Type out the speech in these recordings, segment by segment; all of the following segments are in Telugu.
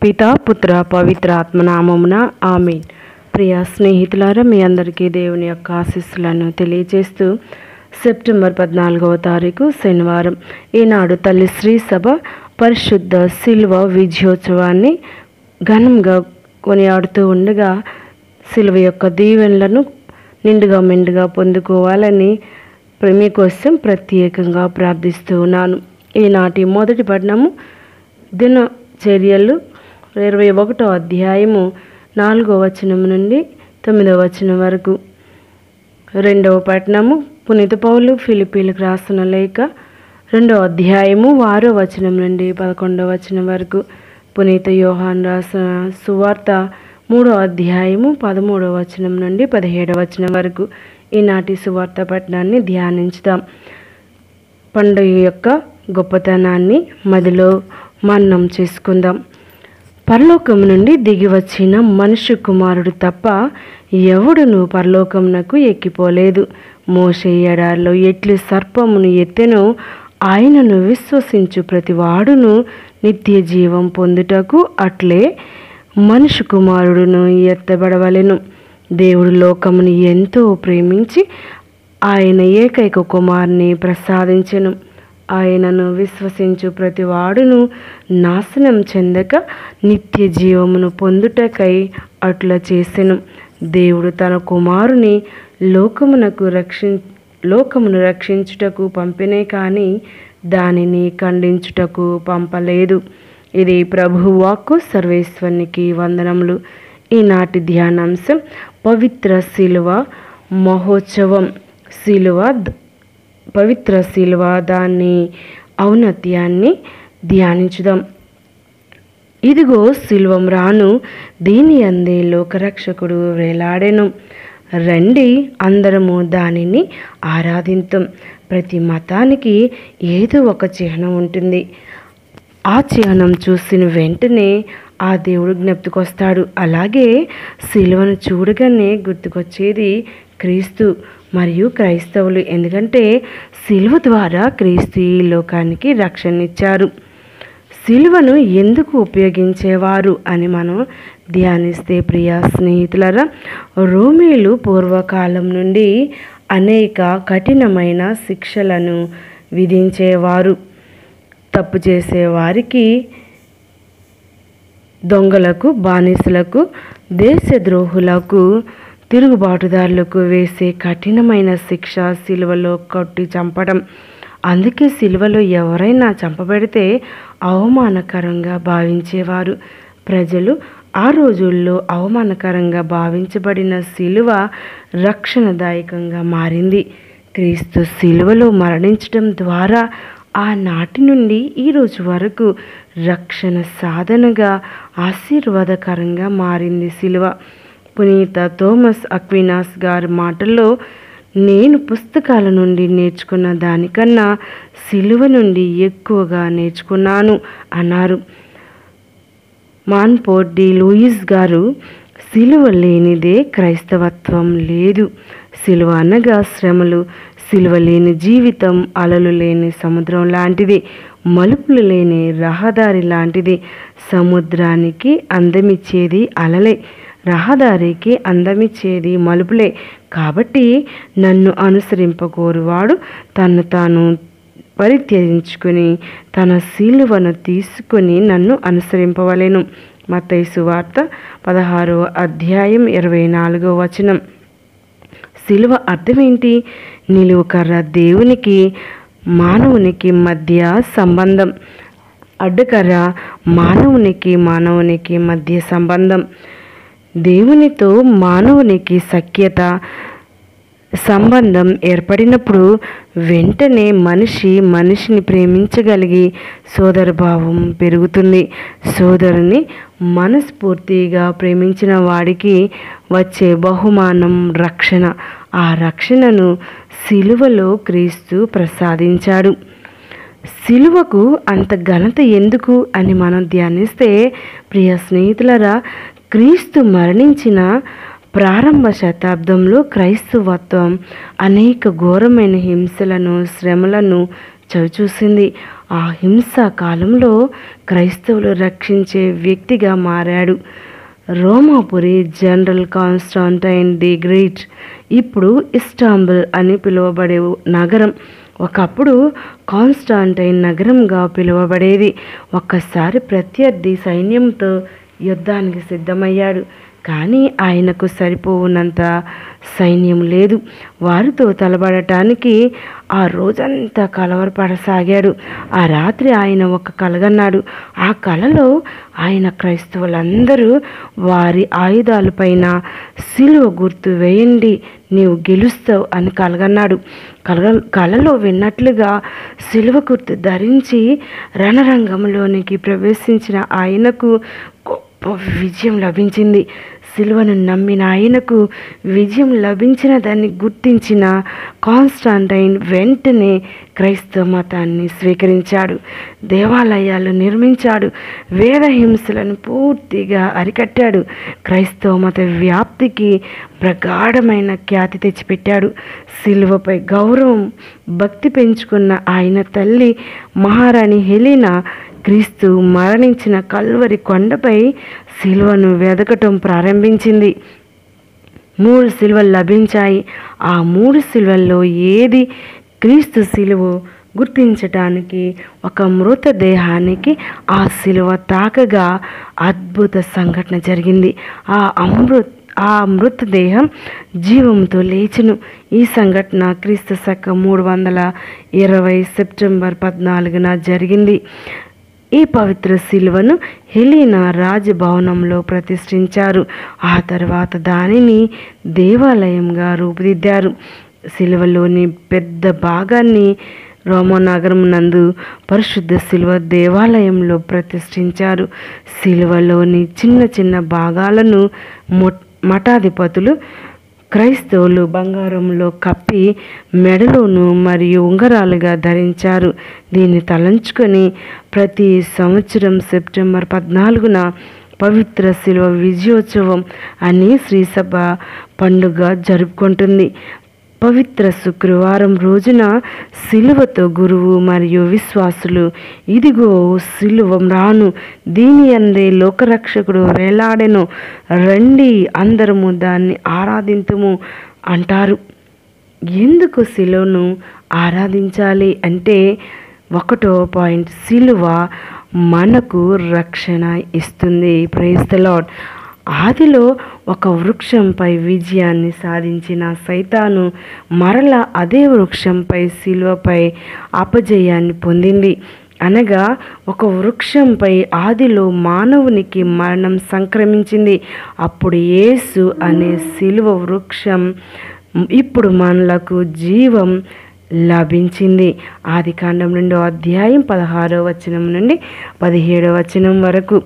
పిత పుత్ర పవిత్ర ఆత్మనామమున ఆమె ప్రియ స్నేహితులారా మీ అందరికీ దేవుని యొక్క ఆశీస్సులను తెలియజేస్తూ సెప్టెంబర్ పద్నాలుగవ తారీఖు శనివారం ఈనాడు తల్లి శ్రీ సభ పరిశుద్ధ శిల్వ విజయోత్సవాన్ని ఘనంగా కొనియాడుతూ ఉండగా శిలువ యొక్క దీవెనలను నిండుగా మెండుగా పొందుకోవాలని ప్రేమి కోసం ప్రత్యేకంగా ప్రార్థిస్తూ ఉన్నాను ఈనాటి మొదటి పట్టణము దినచర్యలు ఇరవై ఒకటో అధ్యాయము నాలుగో వచనం నుండి తొమ్మిదవ వచనం వరకు రెండవ పట్టణము పునీత పౌలు ఫిలిపీలకు రాసిన లేఖ రెండవ అధ్యాయము ఆరో వచనం నుండి పదకొండవ వచనం వరకు పునీత యోహాన్ రాసిన సువార్త మూడో అధ్యాయము పదమూడవ వచనం నుండి పదిహేడవ వచనం వరకు ఈనాటి సువార్త పట్టణాన్ని ధ్యానించుదాం పండుగ యొక్క గొప్పతనాన్ని మదిలో మన్నం చేసుకుందాం పరలోకం నుండి దిగి వచ్చిన మనుష్య కుమారుడు తప్ప ఎవడును పరలోకమునకు ఎక్కిపోలేదు మోసే ఎడారిలో ఎట్లు సర్పమును ఎత్తెనో ఆయనను విశ్వసించు ప్రతి వాడును నిత్య జీవం పొందుటకు అట్లే మనుషు కుమారుడును ఎత్తబడవలెను దేవుడు లోకమును ఎంతో ప్రేమించి ఆయన ఏకైక కుమారుని ప్రసాదించెను ఆయనను విశ్వసించు ప్రతి వాడును నాశనం చెందక నిత్య జీవమును పొందుటకై అట్లా చేసెను దేవుడు తన కుమారుని లోకమునకు రక్షి లోకమును రక్షించుటకు పంపినే కానీ దానిని ఖండించుటకు పంపలేదు ఇది ప్రభు వాక్కు సర్వేశ్వరునికి వందనములు ఈనాటి ధ్యానాంశం పవిత్ర శిలువ మహోత్సవం శిలువ పవిత్ర శిలువ దాన్ని ఔన్నత్యాన్ని ధ్యానించుదాం ఇదిగో శిల్వం రాను దీని అందే లోకరక్షకుడు వేలాడెను రండి అందరము దానిని ఆరాధింతం ప్రతి మతానికి ఏదో ఒక చిహ్నం ఉంటుంది ఆ చిహ్నం చూసిన వెంటనే ఆ దేవుడు జ్ఞప్తికొస్తాడు అలాగే శిలువను చూడగానే గుర్తుకొచ్చేది క్రీస్తు మరియు క్రైస్తవులు ఎందుకంటే శిలువ ద్వారా క్రీస్తు ఈ లోకానికి రక్షణ ఇచ్చారు సిలువను ఎందుకు ఉపయోగించేవారు అని మనం ధ్యానిస్తే ప్రియ స్నేహితులరా రోమీలు పూర్వకాలం నుండి అనేక కఠినమైన శిక్షలను విధించేవారు తప్పు చేసే వారికి దొంగలకు బానిసలకు దేశద్రోహులకు తిరుగుబాటుదారులకు వేసే కఠినమైన శిక్ష సిలువలో కొట్టి చంపడం అందుకే సిలువలో ఎవరైనా చంపబడితే అవమానకరంగా భావించేవారు ప్రజలు ఆ రోజుల్లో అవమానకరంగా భావించబడిన సిలువ రక్షణదాయకంగా మారింది క్రీస్తు సిలువలో మరణించడం ద్వారా ఆనాటి నుండి ఈ రోజు వరకు రక్షణ సాధనగా ఆశీర్వాదకరంగా మారింది సిలువ పునీత థోమస్ అక్వినాస్ గారి మాటల్లో నేను పుస్తకాల నుండి నేర్చుకున్న దానికన్నా సిలువ నుండి ఎక్కువగా నేర్చుకున్నాను అన్నారు మాన్పోర్ట్ డి లూయిస్ గారు సిలువ లేనిదే క్రైస్తవత్వం లేదు సిలువ అనగా శ్రమలు సిలువ లేని జీవితం అలలు లేని సముద్రం లాంటిది మలుపులు లేని రహదారి లాంటిది సముద్రానికి అందమిచ్చేది అలలే రహదారికి అందమిచ్చేది మలుపులే కాబట్టి నన్ను అనుసరింపకోరువాడు తను తాను పరిత్యజించుకుని తన శిలువను తీసుకుని నన్ను అనుసరింపవలెను మత్తైసు వార్త పదహారవ అధ్యాయం ఇరవై నాలుగో వచనం శిలువ అర్థమేంటి నిలువు కర్ర దేవునికి మానవునికి మధ్య సంబంధం అడ్డుకర్ర మానవునికి మానవునికి మధ్య సంబంధం దేవునితో మానవునికి సఖ్యత సంబంధం ఏర్పడినప్పుడు వెంటనే మనిషి మనిషిని ప్రేమించగలిగి సోదరభావం పెరుగుతుంది సోదరుని మనస్ఫూర్తిగా ప్రేమించిన వాడికి వచ్చే బహుమానం రక్షణ ఆ రక్షణను సిలువలో క్రీస్తు ప్రసాదించాడు సిలువకు అంత ఘనత ఎందుకు అని మనం ధ్యానిస్తే ప్రియ స్నేహితులరా క్రీస్తు మరణించిన ప్రారంభ శతాబ్దంలో క్రైస్తవత్వం అనేక ఘోరమైన హింసలను శ్రమలను చవిచూసింది ఆ హింసా కాలంలో క్రైస్తవులు రక్షించే వ్యక్తిగా మారాడు రోమాపురి జనరల్ కాన్స్టాంటైన్ ది గ్రేట్ ఇప్పుడు ఇస్తాంబుల్ అని పిలువబడే నగరం ఒకప్పుడు కాన్స్టాంటైన్ నగరంగా పిలువబడేది ఒక్కసారి ప్రత్యర్థి సైన్యంతో యుద్ధానికి సిద్ధమయ్యాడు కానీ ఆయనకు సరిపోవునంత సైన్యం లేదు వారితో తలబడటానికి ఆ రోజంతా కలవరపడసాగాడు ఆ రాత్రి ఆయన ఒక కలగన్నాడు ఆ కలలో ఆయన క్రైస్తవులందరూ వారి ఆయుధాలపైన సిలువ గుర్తు వేయండి నీవు గెలుస్తావు అని కలగన్నాడు కలగ కలలో విన్నట్లుగా సిలువ గుర్తు ధరించి రణరంగంలోనికి ప్రవేశించిన ఆయనకు గొప్ప విజయం లభించింది సిలువను నమ్మిన ఆయనకు విజయం లభించిన దాన్ని గుర్తించిన కాన్స్టాంటైన్ వెంటనే క్రైస్తవ మతాన్ని స్వీకరించాడు దేవాలయాలు నిర్మించాడు వేద హింసలను పూర్తిగా అరికట్టాడు క్రైస్తవ మత వ్యాప్తికి ప్రగాఢమైన ఖ్యాతి తెచ్చిపెట్టాడు సిలువపై గౌరవం భక్తి పెంచుకున్న ఆయన తల్లి మహారాణి హెలీనా క్రీస్తు మరణించిన కల్వరి కొండపై శిలువను వెదకటం ప్రారంభించింది మూడు సిలువలు లభించాయి ఆ మూడు సిలువల్లో ఏది క్రీస్తు సిలువ గుర్తించటానికి ఒక మృతదేహానికి ఆ సిలువ తాకగా అద్భుత సంఘటన జరిగింది ఆ అమృత్ ఆ మృతదేహం జీవంతో లేచును ఈ సంఘటన క్రీస్తు శకం మూడు వందల ఇరవై సెప్టెంబర్ పద్నాలుగున జరిగింది ఈ పవిత్ర శిలువను హెలీనా రాజభవనంలో ప్రతిష్ఠించారు ఆ తర్వాత దానిని దేవాలయంగా రూపుదిద్దారు శిలువలోని పెద్ద భాగాన్ని రోమనగరం నందు పరిశుద్ధ శిలువ దేవాలయంలో ప్రతిష్ఠించారు శిలువలోని చిన్న చిన్న భాగాలను మొ- మఠాధిపతులు క్రైస్తవులు బంగారంలో కప్పి మెడలోను మరియు ఉంగరాలుగా ధరించారు దీన్ని తలంచుకొని ప్రతి సంవత్సరం సెప్టెంబర్ పద్నాలుగున పవిత్ర శిలువ విజయోత్సవం అని శ్రీసభ పండుగ జరుపుకుంటుంది పవిత్ర శుక్రవారం రోజున సిలువతో గురువు మరియు విశ్వాసులు ఇదిగో సిలువ రాను దీని అందే లోకరక్షకుడు వేలాడెను రండి అందరము దాన్ని ఆరాధింతుము అంటారు ఎందుకు సిలువను ఆరాధించాలి అంటే ఒకటో పాయింట్ సిలువ మనకు రక్షణ ఇస్తుంది ప్రైజ్ ద లాడ్ ఆదిలో ఒక వృక్షంపై విజయాన్ని సాధించిన సైతాను మరల అదే వృక్షంపై శిలువపై అపజయాన్ని పొందింది అనగా ఒక వృక్షంపై ఆదిలో మానవునికి మరణం సంక్రమించింది అప్పుడు యేసు అనే శిలువ వృక్షం ఇప్పుడు మనలకు జీవం లభించింది ఆది కాండం రెండో అధ్యాయం పదహారో వచనం నుండి పదిహేడో వచనం వరకు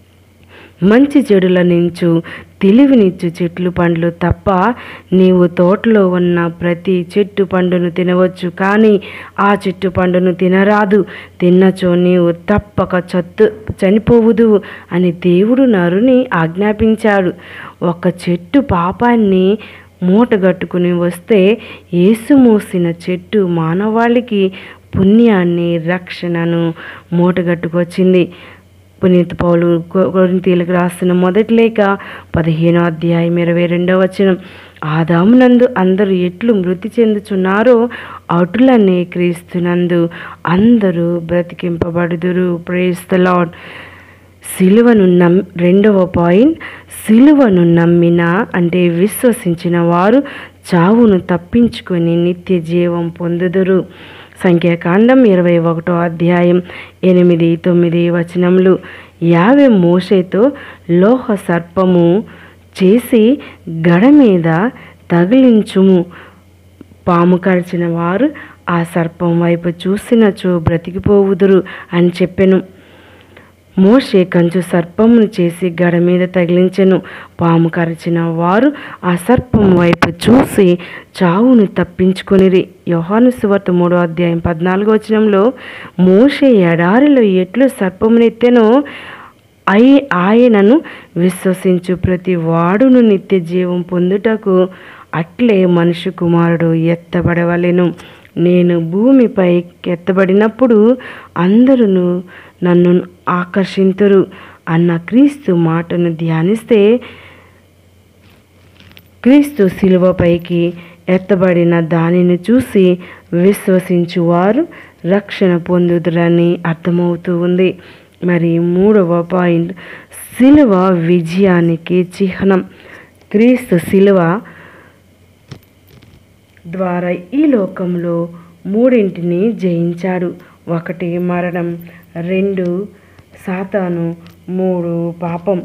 మంచి చెడుల నించు తెలివినిచ్చు చెట్లు పండ్లు తప్ప నీవు తోటలో ఉన్న ప్రతి చెట్టు పండును తినవచ్చు కానీ ఆ చెట్టు పండును తినరాదు తిన్నచో నీవు తప్పక చత్తు చనిపోవుదు అని దేవుడు నరుని ఆజ్ఞాపించాడు ఒక చెట్టు పాపాన్ని మూటగట్టుకుని వస్తే యేసు మోసిన చెట్టు మానవాళికి పుణ్యాన్ని రక్షణను మూటగట్టుకొచ్చింది పునీత పౌలు కొ- కొరింథీయులకు రాసిన మొదటి లేఖ పదిహేనో అధ్యాయం ఇరవై రెండవ వచనం ఆదామునందు అందరూ ఎట్లు మృతి చెందుచున్నారో అటులనే క్రీస్తునందు అందరూ బ్రతికింపబడుదురు ప్రేస్ ద లాడ్ సిలువను నమ్ రెండవ పాయింట్ సిలువను నమ్మిన అంటే విశ్వసించిన వారు చావును తప్పించుకొని నిత్య జీవం పొందుదురు సంఖ్యాకాండం ఇరవై ఒకటో అధ్యాయం ఎనిమిది తొమ్మిది వచనములు యావే మోషేతో లోహ సర్పము చేసి గడ మీద తగిలించుము పాము కరిచిన వారు ఆ సర్పం వైపు చూసినచో బ్రతికిపోవుదురు అని చెప్పెను మోషే కంచు సర్పమును చేసి గడ మీద తగిలించెను పాము కరిచిన వారు ఆ సర్పం వైపు చూసి చావును తప్పించుకొనిరి యోహాను సువార్త మూడో అధ్యాయం పద్నాలుగో వచనంలో మోషే ఎడారిలో ఎట్లు సర్పమునెత్తెనో అయి ఆయనను విశ్వసించు ప్రతి వాడును నిత్య జీవం పొందుటకు అట్లే మనుషు కుమారుడు ఎత్తబడవలెను నేను భూమిపై ఎత్తబడినప్పుడు అందరూ నన్ను ఆకర్షింతురు అన్న క్రీస్తు మాటను ధ్యానిస్తే క్రీస్తు శిలువపైకి ఎత్తబడిన దానిని చూసి విశ్వసించువారు రక్షణ పొందుదురని అర్థమవుతూ ఉంది మరి మూడవ పాయింట్ శిలువ విజయానికి చిహ్నం క్రీస్తు శిలువ ద్వారా ఈ లోకంలో మూడింటిని జయించాడు ఒకటి మరణం రెండు సాతాను మూడు పాపం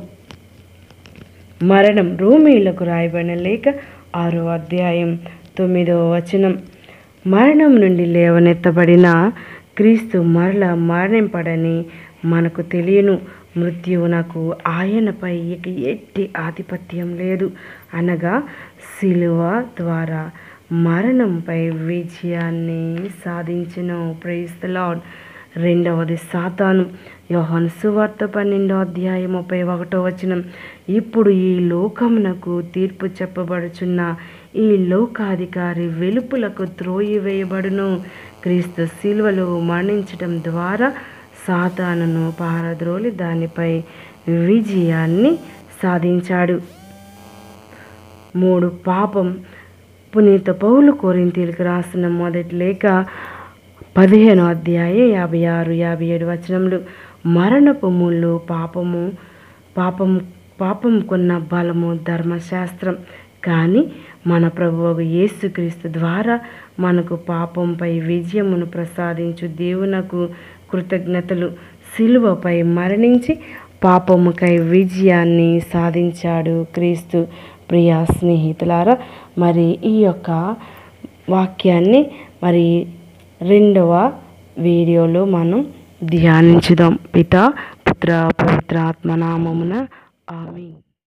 మరణం రోమీలకు రాయబడిన లేఖ ఆరో అధ్యాయం తొమ్మిదవ వచనం మరణం నుండి లేవనెత్తబడిన క్రీస్తు మరల మరణింపడని మనకు తెలియను మృత్యువునకు ఆయనపై ఇక ఎట్టి ఆధిపత్యం లేదు అనగా శిలువ ద్వారా మరణంపై విజయాన్ని సాధించిన ప్రైజ్ ద లార్డ్ రెండవది సాతాను యోహాను సువార్త పన్నెండో అధ్యాయం ముప్పై ఒకటో వచనం ఇప్పుడు ఈ లోకమునకు తీర్పు చెప్పబడుచున్న ఈ లోకాధికారి వెలుపులకు త్రోయివేయబడును క్రీస్తు శిల్వలో మరణించడం ద్వారా సాతానును పారద్రోలి దానిపై విజయాన్ని సాధించాడు మూడు పాపం పునీత పౌలు కోరింతీలకు రాసిన మొదటి లేఖ పదిహేను అధ్యాయ యాభై ఆరు యాభై ఏడు వచనములు మరణపు ముళ్ళు పాపము పాపం పాపంకున్న బలము ధర్మశాస్త్రం కానీ మన ప్రభువు యేసుక్రీస్తు ద్వారా మనకు పాపంపై విజయమును ప్రసాదించు దేవునకు కృతజ్ఞతలు శిలువపై మరణించి పాపముకై విజయాన్ని సాధించాడు క్రీస్తు ప్రియ స్నేహితులారా మరి ఈ యొక్క వాక్యాన్ని మరి రెండవ వీడియోలో మనం ధ్యానించుదాం పిత పుత్ర పవిత్ర ఆత్మనామమున ఆమె